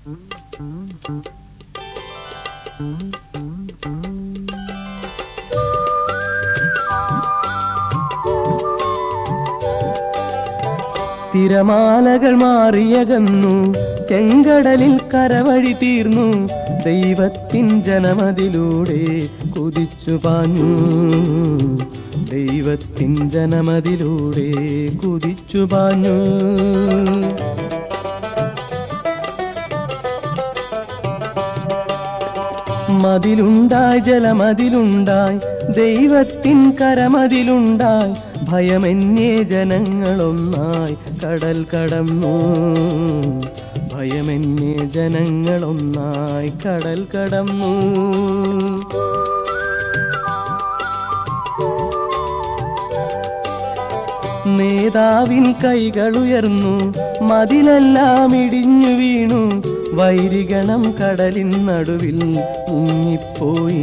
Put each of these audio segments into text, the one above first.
തിരമാലകൾ മാറിയകന്നു ചെങ്കടലിൽ കരവഴി തീർന്നു ദൈവത്തിൻ ജനമതിലൂടെ കുതിച്ചു പാഞ്ഞു ദൈവത്തിൻ ജനമതിലൂടെ കുതിച്ചു പാഞ്ഞു മതിലുണ്ടായി ജലമതിലുണ്ടായി ദൈവത്തിൻ കരമതിലുണ്ടായി ഭയമെന്നേ ജനങ്ങളൊന്നായി കടൽ കടന്നു ഭയമെന്നേ ജനങ്ങളൊന്നായി കടൽ കടന്നു നേതാവിൻ കൈകളുയർന്നു മതിലെല്ലാം ഇടിഞ്ഞു വീണു വൈരിഗണം കടലിൻ നടുവിൽ മുങ്ങിപ്പോയി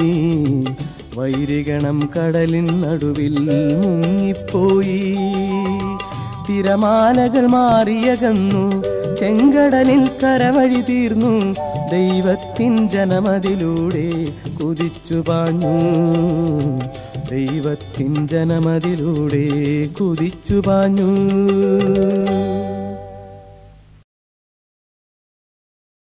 വൈരിഗണം കടലിൻ നടുവിൽ മുങ്ങിപ്പോയി തിരമാലകൾ മാറിയകന്നു ചെങ്കടലിൽ കരവഴി തീർന്നു ദൈവത്തിൻ ജനമതിലൂടെ കുതിച്ചു പാഞ്ഞു ദൈവത്തിൻ ജനമതിലൂടെ കുതിച്ചു പാഞ്ഞു